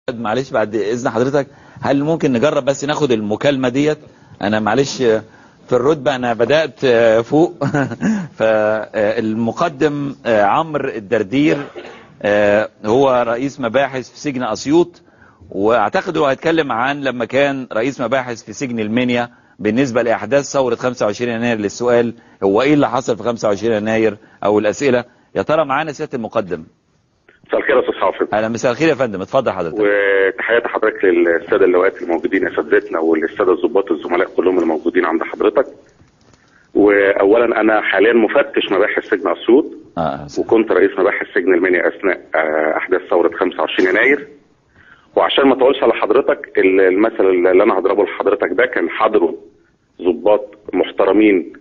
معلش بعد اذن حضرتك هل ممكن نجرب بس ناخد المكالمة ديت انا معلش في الرتبة انا بدأت فوق فالمقدم عمرو الدردير هو رئيس مباحث في سجن اسيوط واعتقد هو هيتكلم عن لما كان رئيس مباحث في سجن المنيا بالنسبة لاحداث ثورة 25 يناير للسؤال هو ايه اللي حصل في 25 يناير او الاسئلة يا ترى معانا سيادة المقدم مساء الخير يا استاذ حافظ اهلا مساء الخير يا فندم اتفضل حضرتك وتحياتي حضرتك للساده اللواءات الموجودين اساتذتنا وللساده الضباط الزملاء كلهم الموجودين عند حضرتك واولا انا حاليا مفتش مباحث سجن اسيوط آه. وكنت رئيس مباحث سجن المنيا اثناء آه، احداث ثوره 25 يناير وعشان ما اطولش على حضرتك المثل اللي انا هضربه لحضرتك ده كان حضره ضباط محترمين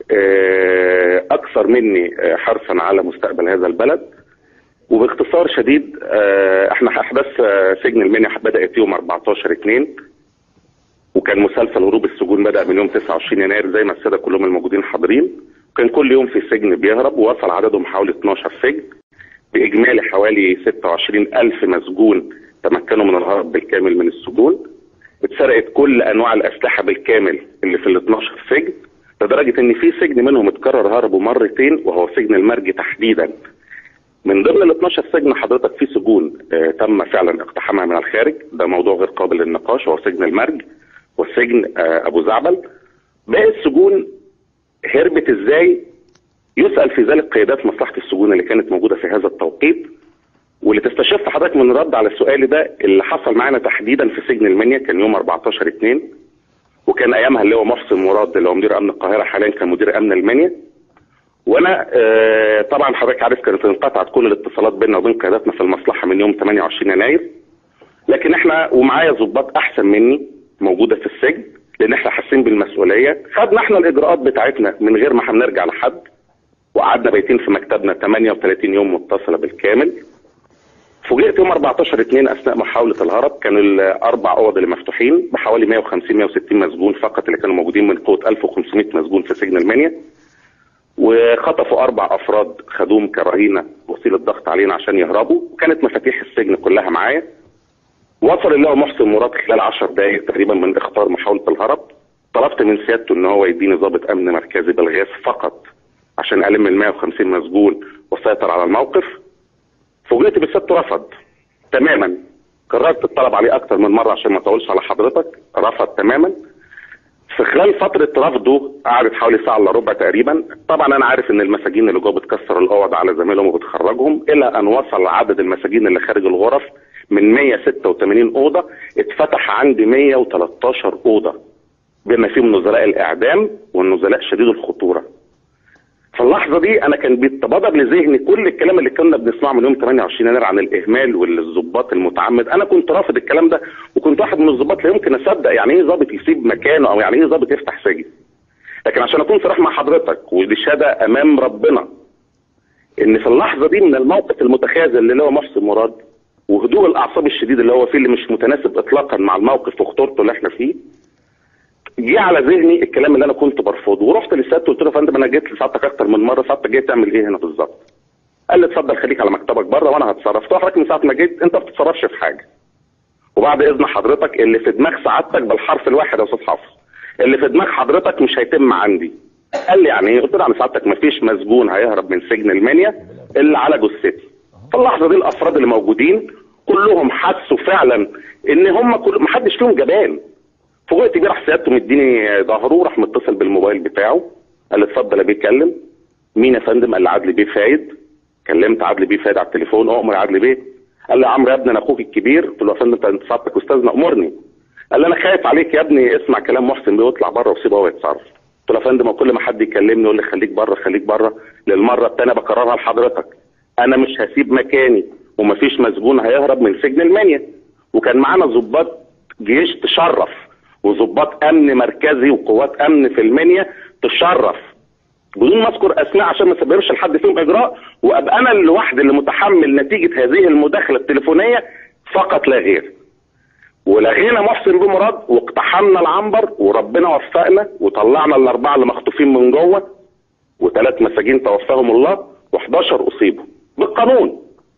آه، اكثر مني آه، حرصا على مستقبل هذا البلد وباختصار شديد آه، احنا احداث آه، سجن المنيا بدات يوم 14 2 وكان مسلسل هروب السجون بدا من يوم 29 يناير زي ما الساده كلهم الموجودين حاضرين كان كل يوم في سجن بيهرب ووصل عددهم حوالي 12 سجن باجمالي حوالي 26 الف مسجون تمكنوا من الهرب بالكامل من السجون اتسرقت كل انواع الاسلحه بالكامل اللي في ال 12 سجن لدرجه ان في سجن منهم اتكرر هربوا مرتين وهو سجن المرج تحديدا من ضمن ال 12 سجن حضرتك في سجون آه تم فعلا اقتحامها من الخارج ده موضوع غير قابل للنقاش وهو سجن المرج والسجن آه ابو زعبل باقي السجون هربت ازاي يسال في ذلك قيادات مصلحه السجون اللي كانت موجوده في هذا التوقيت واللي تستشف حضرتك من الرد على السؤال ده اللي حصل معانا تحديدا في سجن المنيا كان يوم 14 2 وكان ايامها اللي هو محسن مراد اللي هو مدير امن القاهره حاليا كان مدير امن المنيا وانا آه طبعا حضرتك عارف كانت انقطعت كل الاتصالات بيننا وبين قياداتنا في المصلحه من يوم 28 يناير لكن احنا ومعايا ضباط احسن مني موجوده في السجن لان احنا حاسين بالمسؤوليه خدنا احنا الاجراءات بتاعتنا من غير ما هنرجع لحد وقعدنا بايتين في مكتبنا 38 يوم متصله بالكامل فوجئت يوم 14 2 اثناء محاوله الهرب كان الاربع اوض اللي مفتوحين بحوالي 150 160 مسجون فقط اللي كانوا موجودين من قوه 1500 مسجون في سجن المنيا وخطفوا اربع افراد خدوهم كرهينه وسيله ضغط علينا عشان يهربوا وكانت مفاتيح السجن كلها معايا وصل اللواء محسن مراد خلال 10 دقائق تقريبا من اخطار محاوله الهرب طلبت من سيادته ان هو يديني ضابط امن مركزي بالغاز فقط عشان الم ال 150 مسجون وسيطر على الموقف فوجئت بسيادته رفض تماما قررت الطلب عليه اكتر من مره عشان ما اطولش على حضرتك رفض تماما في خلال فترة رفضه قعدت حوالي ساعة الا ربع تقريبا طبعا انا عارف ان المساجين اللي جوه بتكسر الاوض على زمايلهم وبتخرجهم الى ان وصل عدد المساجين اللي خارج الغرف من 186 اوضة اتفتح عندي 113 اوضة بما فيهم نزلاء الاعدام والنزلاء شديد الخطورة في اللحظة دي انا كان بيتبادر لذهني كل الكلام اللي كنا بنسمعه من يوم 28 يناير عن الاهمال والظباط المتعمد انا كنت رافض الكلام ده وكنت واحد من الظباط لا يمكن اصدق يعني ايه ظابط يسيب مكانه او يعني ايه ظابط يفتح سجن لكن عشان اكون صريح مع حضرتك ودي شهاده امام ربنا ان في اللحظه دي من الموقف المتخاذل اللي هو محسن مراد وهدوء الاعصاب الشديد اللي هو فيه اللي مش متناسب اطلاقا مع الموقف وخطورته اللي احنا فيه جه على ذهني الكلام اللي انا كنت برفضه ورحت لسيادته قلت له يا فندم انا جيت لسعادتك اكتر من مره سعادتك جاي تعمل ايه هنا بالظبط؟ قال لي اتفضل خليك على مكتبك بره وانا هتصرف قلت له حضرتك من ساعه ما جيت انت ما بتتصرفش في حاجه وبعد اذن حضرتك اللي في دماغ سعادتك بالحرف الواحد يا استاذ حافظ اللي في دماغ حضرتك مش هيتم عندي قال لي يعني ايه؟ قلت له يعني سعادتك ما فيش مسجون هيهرب من سجن المنيا الا على جثتي في اللحظه دي الافراد اللي موجودين كلهم حسوا فعلا ان هم كل ما حدش فيهم جبان فوجئت بيه راح سيادته مديني ظهره راح متصل بالموبايل بتاعه قال لي اتفضل يا بيه اتكلم مين يا فندم قال لي عدلي بيه فايد كلمت عدلي بيه فايد على التليفون اؤمر عدلي بيه قال لي يا عمرو يا ابني انا اخوك الكبير قلت له يا فندم انت سعادتك استاذنا امرني قال لي انا خايف عليك يا ابني اسمع كلام محسن بيه واطلع بره وسيبه هو يتصرف قلت له يا فندم كل ما حد يكلمني يقول لي خليك بره خليك بره للمره الثانيه بكررها لحضرتك انا مش هسيب مكاني ومفيش مسجون هيهرب من سجن المنيا وكان معانا ضباط جيش تشرف وضباط امن مركزي وقوات امن في المنيا تشرف بدون ما اذكر اسماء عشان ما اسببش لحد فيهم اجراء وابقى انا لوحدي اللي متحمل نتيجه هذه المداخله التليفونيه فقط لا غير. ولغينا محسن بن مراد واقتحمنا العنبر وربنا وفقنا وطلعنا الاربعه اللي مخطوفين من جوه وثلاث مساجين توفاهم الله و11 اصيبوا بالقانون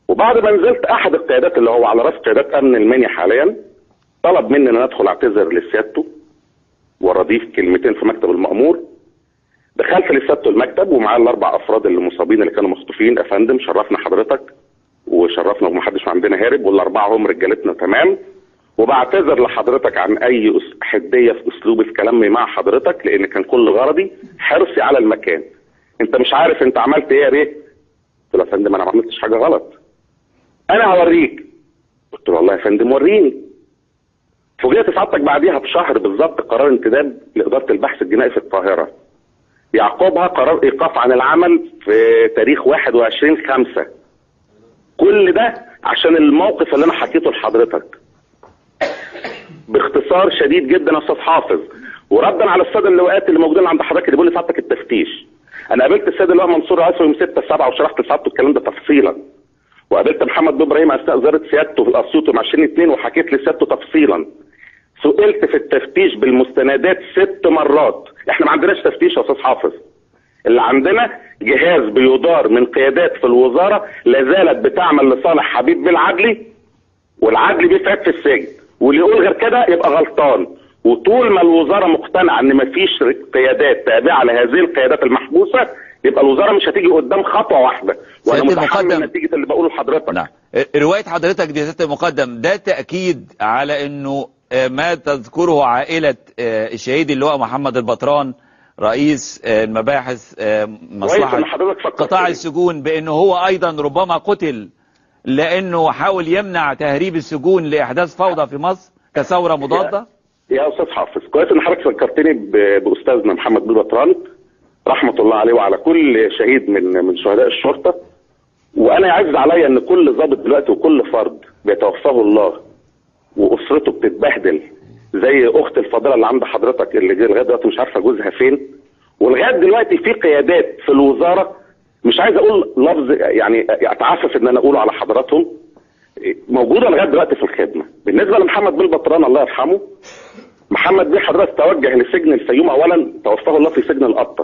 وبعد ما نزلت احد القيادات اللي هو على راس قيادات امن المنيا حاليا طلب مني ان انا ادخل اعتذر لسيادته ورديه كلمتين في مكتب المأمور دخلت لسيادته المكتب ومعاه الاربع افراد اللي مصابين اللي كانوا مخطوفين يا فندم شرفنا حضرتك وشرفنا ومحدش عندنا هارب والاربعه هم رجالتنا تمام وبعتذر لحضرتك عن اي أس- حديه في اسلوبي في كلامي مع حضرتك لان كان كل غرضي حرصي على المكان انت مش عارف انت عملت ايه يا بيه قلت له يا فندم انا ما عملتش حاجه غلط انا هوريك قلت له والله يا فندم وريني فوجئت سعادتك بعديها بشهر بالظبط قرار انتداب لاداره البحث الجنائي في القاهره يعقبها قرار ايقاف عن العمل في تاريخ 21 5 كل ده عشان الموقف اللي انا حكيته لحضرتك باختصار شديد جدا يا استاذ حافظ وردا على الساده اللواءات اللي موجودين عند حضرتك اللي بيقول لي سعادتك التفتيش انا قابلت السيد اللواء منصور عاصم يوم 6 7 وشرحت لسعادته الكلام ده تفصيلا وقابلت محمد بن ابراهيم اثناء زياره سيادته في الاسيوط يوم 20 2 وحكيت لسيادته تفصيلا سئلت في التفتيش بالمستندات ست مرات احنا ما عندناش تفتيش يا استاذ حافظ اللي عندنا جهاز بيدار من قيادات في الوزاره لا زالت بتعمل لصالح حبيب بالعدلي والعدل بيتعب في السجن واللي يقول غير كده يبقى غلطان وطول ما الوزاره مقتنعه ان مفيش قيادات تابعه لهذه القيادات المحبوسه يبقى الوزاره مش هتيجي قدام خطوه واحده وانا سيادة متحمل المقدم. نتيجه اللي بقوله لحضرتك نعم رواية حضرتك دي سيادة المقدم ده تأكيد على انه آه، ما تذكره عائلة آه، الشهيد اللواء محمد البطران رئيس آه، المباحث آه، كويس مصلحة ان حضرتك فكرت قطاع فيه. السجون بانه هو ايضا ربما قتل لانه حاول يمنع تهريب السجون لاحداث فوضى في مصر كثورة مضادة يا استاذ حافظ كويس ان حضرتك فكرتني ب- باستاذنا محمد بن بطران رحمه الله عليه وعلى كل شهيد من من شهداء الشرطه وانا يعز عليا ان كل ضابط دلوقتي وكل فرد بيتوفاه الله واسرته بتتبهدل زي اخت الفاضله اللي عند حضرتك اللي جه لغايه دلوقتي مش عارفه جوزها فين ولغايه دلوقتي في قيادات في الوزاره مش عايز اقول لفظ يعني اتعفف ان انا اقوله على حضراتهم موجوده لغايه دلوقتي في الخدمه بالنسبه لمحمد بن بطران الله يرحمه محمد بيه حضرتك توجه لسجن الفيوم اولا توفاه الله في سجن القطه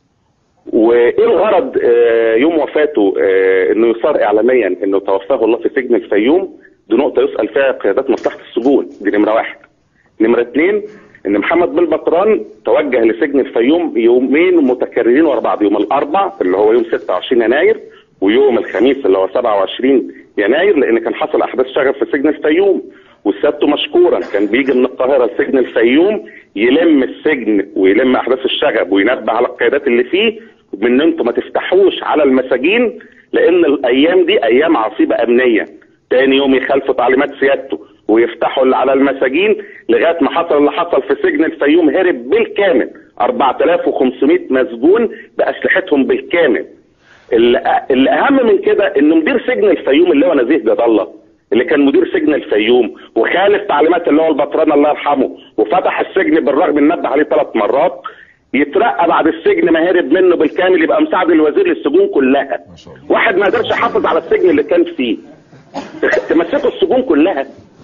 وايه الغرض آه، يوم وفاته آه، انه يصار اعلاميا انه توفاه الله في سجن الفيوم دي نقطه يسال فيها قيادات مصلحه السجون دي نمره واحد نمره اثنين ان محمد بن بطران توجه لسجن الفيوم يومين متكررين ورا بعض يوم الاربع اللي هو يوم 26 يناير ويوم الخميس اللي هو 27 يناير لان كان حصل احداث شغب في سجن الفيوم والسبت مشكورا كان بيجي من القاهره لسجن الفيوم يلم السجن ويلم احداث الشغب وينبه على القيادات اللي فيه بان انتم ما تفتحوش على المساجين لان الايام دي ايام عصيبه امنيه تاني يوم يخالفوا تعليمات سيادته ويفتحوا اللي على المساجين لغايه ما حصل اللي حصل في سجن الفيوم هرب بالكامل 4500 مسجون باسلحتهم بالكامل اللي, اللي اهم من كده ان مدير سجن الفيوم اللي هو نزيه جد الله اللي كان مدير سجن الفيوم وخالف تعليمات اللي هو البطران الله يرحمه وفتح السجن بالرغم ان نبه عليه ثلاث مرات يترقى بعد السجن ما هرب منه بالكامل يبقى مساعد الوزير للسجون كلها ما شاء الله. واحد ما قدرش يحافظ على السجن اللي كان فيه تمسكوا السجون كلها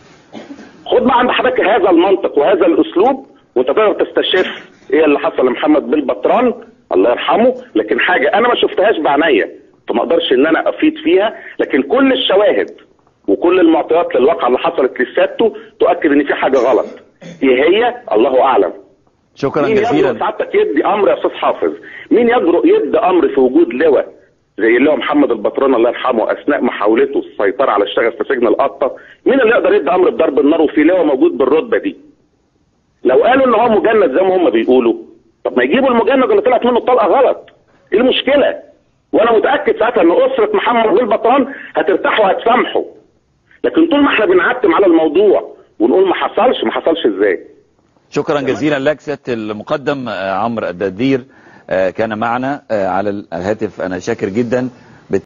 خد بقى عند حضرتك هذا المنطق وهذا الاسلوب وانت تقدر تستشف ايه اللي حصل لمحمد بن بطران الله يرحمه لكن حاجه انا ما شفتهاش بعينيا فما اقدرش ان انا افيد فيها لكن كل الشواهد وكل المعطيات للواقعه اللي حصلت لسيادته تؤكد ان في حاجه غلط ايه هي الله اعلم شكرا مين يجرؤ جزيلا سعادتك يدي امر يا استاذ حافظ مين يجرؤ يدي امر في وجود لواء زي اللواء محمد البطران الله يرحمه اثناء محاولته السيطره على الشغب في سجن القطه مين اللي يقدر يدي امر بضرب النار وفي لواء موجود بالرتبه دي لو قالوا ان هو مجند زي ما هم بيقولوا طب ما يجيبوا المجند اللي طلعت منه الطلقه غلط ايه المشكله وانا متاكد ساعتها ان اسره محمد بن البطران هترتاح وهتسامحه لكن طول ما احنا بنعتم على الموضوع ونقول ما حصلش ما حصلش ازاي شكرا جزيلا لك سيادة المقدم آه، عمرو الددير آه، كان معنا آه، على الهاتف أنا شاكر جدا